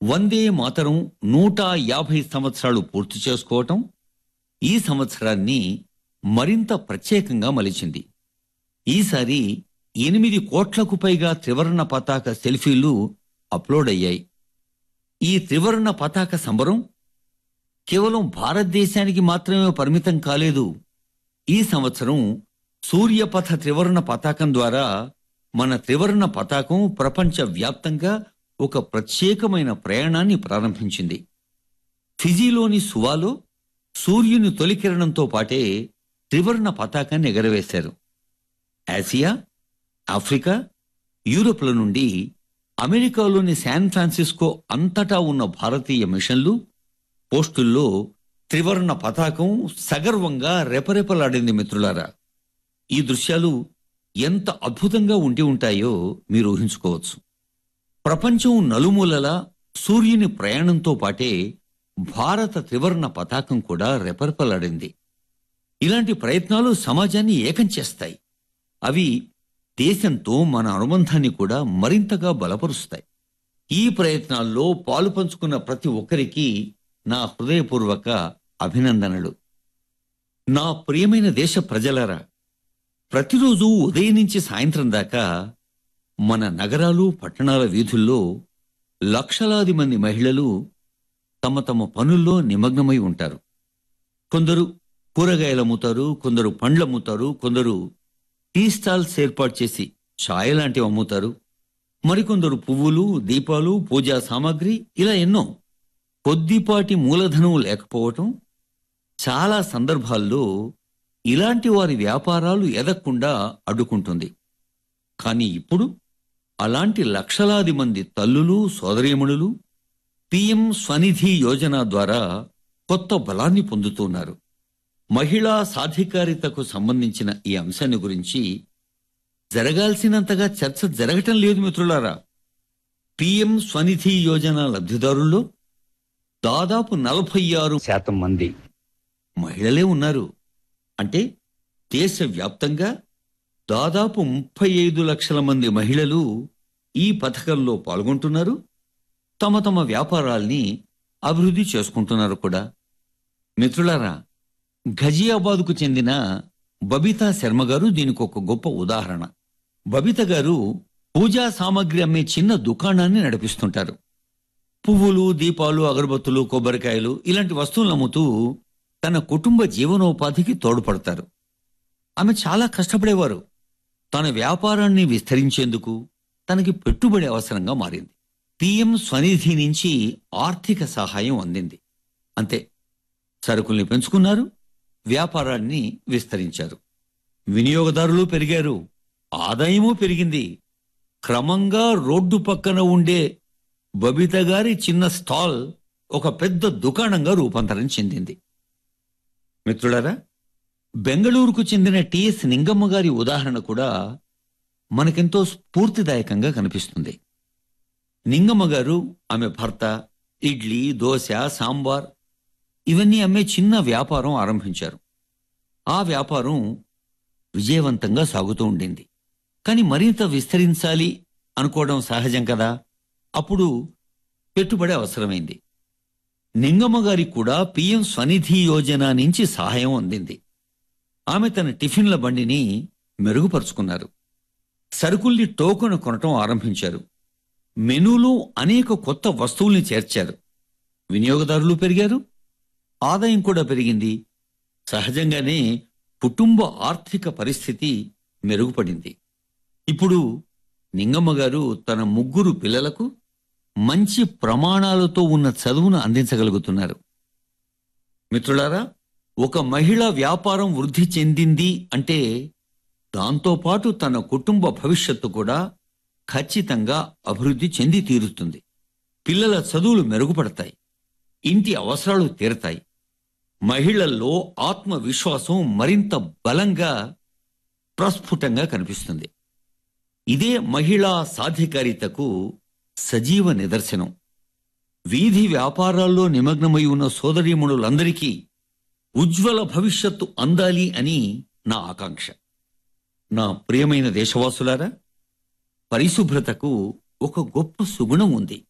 వందే మాతరం నూట యాభై సంవత్సరాలు పూర్తి చేసుకోవటం ఈ సంవత్సరాన్ని మరింత ప్రత్యేకంగా మలిచింది ఈసారి ఎనిమిది కోట్లకు పైగా త్రివర్ణ పతాక సెల్ఫీలు అప్లోడ్ అయ్యాయి ఈ త్రివర్ణ పతాక సంబరం కేవలం భారతదేశానికి మాత్రమే పరిమితం కాలేదు ఈ సంవత్సరం సూర్యపథ త్రివర్ణ పతాకం ద్వారా మన త్రివర్ణ పతాకం ప్రపంచ వ్యాప్తంగా ఒక ప్రత్యేకమైన ప్రయాణాన్ని ప్రారంభించింది ఫిజీలోని సువాలో సూర్యుని తొలి కిరణంతో పాటే త్రివర్ణ పతాకాన్ని ఎగరవేశారు ఆసియా ఆఫ్రికా యూరోప్ల నుండి అమెరికాలోని శాన్ ఫ్రాన్సిస్కో అంతటా ఉన్న భారతీయ మిషన్లు పోస్టుల్లో త్రివర్ణ పతాకం సగర్వంగా రెపరెపలాడింది మిత్రులారా ఈ దృశ్యాలు ఎంత అద్భుతంగా ఉండి ఉంటాయో మీరు ఊహించుకోవచ్చు ప్రపంచం నలుమూలలా సూర్యుని ప్రయాణంతో పాటే భారత త్రివర్ణ పతాకం కూడా రెపరెపలాడింది ఇలాంటి ప్రయత్నాలు సమాజాన్ని ఏకం చేస్తాయి అవి దేశంతో మన అనుబంధాన్ని కూడా మరింతగా బలపరుస్తాయి ఈ ప్రయత్నాల్లో పాలు పంచుకున్న ప్రతి ఒక్కరికి నా హృదయపూర్వక అభినందనలు నా ప్రియమైన దేశ ప్రజలరా ప్రతిరోజు ఉదయం నుంచి సాయంత్రం దాకా మన నగరాలు పట్టణాల వీధుల్లో లక్షలాది మంది మహిళలు తమ తమ పనుల్లో నిమగ్నమై ఉంటారు కొందరు కూరగాయలు అమ్ముతారు కొందరు పండ్లు అమ్ముతారు కొందరు టీ స్టాల్స్ ఏర్పాటు చేసి ఛాయ్ లాంటివి అమ్ముతారు మరికొందరు పువ్వులు దీపాలు పూజా సామాగ్రి ఇలా ఎన్నో కొద్దిపాటి మూలధనం లేకపోవటం చాలా సందర్భాల్లో ఇలాంటి వారి వ్యాపారాలు ఎదగకుండా అడ్డుకుంటుంది కానీ ఇప్పుడు అలాంటి లక్షలాది మంది తల్లులు సోదరీమణులు పిఎం స్వనిధి యోజన ద్వారా కొత్త బలాన్ని పొందుతున్నారు మహిళా సాధికారితకు సంబంధించిన ఈ అంశాన్ని గురించి జరగాల్సినంతగా చర్చ జరగటం లేదు మిత్రులారా పిఎం స్వనిధి యోజన లబ్ధిదారుల్లో దాదాపు నలభై ఆరు శాతం మంది మహిళలే ఉన్నారు అంటే దేశవ్యాప్తంగా దాదాపు ముప్పై ఐదు లక్షల మంది మహిళలు ఈ పథకంలో పాల్గొంటున్నారు తమ తమ వ్యాపారాల్ని అభివృద్ధి చేసుకుంటున్నారు కూడా మిత్రులారా ఘజియాబాద్కు చెందిన బబితా శర్మ గారు దీనికి ఒక గొప్ప ఉదాహరణ బబిత గారు పూజా సామాగ్రి అమ్మే చిన్న దుకాణాన్ని నడిపిస్తుంటారు పువ్వులు దీపాలు అగరబత్తులు కొబ్బరికాయలు ఇలాంటి వస్తువులు అమ్ముతూ తన కుటుంబ జీవనోపాధికి తోడ్పడతారు ఆమె చాలా కష్టపడేవారు తన వ్యాపారాన్ని విస్తరించేందుకు తనకి పెట్టుబడి అవసరంగా మారింది పిఎం స్వనిధి నుంచి ఆర్థిక సహాయం అందింది అంతే సరుకుల్ని పెంచుకున్నారు వ్యాపారాన్ని విస్తరించారు వినియోగదారులు పెరిగారు ఆదాయము పెరిగింది క్రమంగా రోడ్డు పక్కన ఉండే బబిత గారి చిన్న స్టాల్ ఒక పెద్ద దుకాణంగా రూపాంతరం చెందింది మిత్రులారా బెంగళూరుకు చెందిన టిఎస్ నింగమ్మ గారి ఉదాహరణ కూడా మనకెంతో స్ఫూర్తిదాయకంగా కనిపిస్తుంది నింగమ్మ గారు ఆమె భర్త ఇడ్లీ దోశ సాంబార్ ఇవన్నీ అమ్మే చిన్న వ్యాపారం ఆరంభించారు ఆ వ్యాపారం విజయవంతంగా సాగుతూ ఉండింది కానీ మరింత విస్తరించాలి అనుకోవడం సహజం కదా అప్పుడు పెట్టుబడి అవసరమైంది నింగమ్మ గారికి కూడా పిఎం స్వనిధి యోజన నుంచి సహాయం అందింది ఆమె తన టిఫిన్ల బండిని మెరుగుపరుచుకున్నారు సరుకుల్ని టోకెన్ కొనటం ఆరంభించారు మెనూలో అనేక కొత్త వస్తువుల్ని చేర్చారు వినియోగదారులు పెరిగారు ఆదాయం కూడా పెరిగింది సహజంగానే కుటుంబ ఆర్థిక పరిస్థితి మెరుగుపడింది ఇప్పుడు నింగమ్మ గారు తన ముగ్గురు పిల్లలకు మంచి ప్రమాణాలతో ఉన్న చదువును అందించగలుగుతున్నారు మిత్రులారా ఒక మహిళ వ్యాపారం వృద్ధి చెందింది అంటే దాంతోపాటు తన కుటుంబ భవిష్యత్తు కూడా ఖచ్చితంగా అభివృద్ధి చెంది తీరుతుంది పిల్లల చదువులు మెరుగుపడతాయి ఇంటి అవసరాలు తీరతాయి మహిళల్లో ఆత్మవిశ్వాసం మరింత బలంగా ప్రస్ఫుటంగా కనిపిస్తుంది ఇదే మహిళా సాధికారితకు సజీవ నిదర్శనం వీధి వ్యాపారాల్లో నిమగ్నమై ఉన్న సోదరీమణులందరికీ ఉజ్వల భవిష్యత్తు అందాలి అని నా ఆకాంక్ష నా ప్రియమైన దేశవాసులారా పరిశుభ్రతకు ఒక గొప్ప సుగుణం ఉంది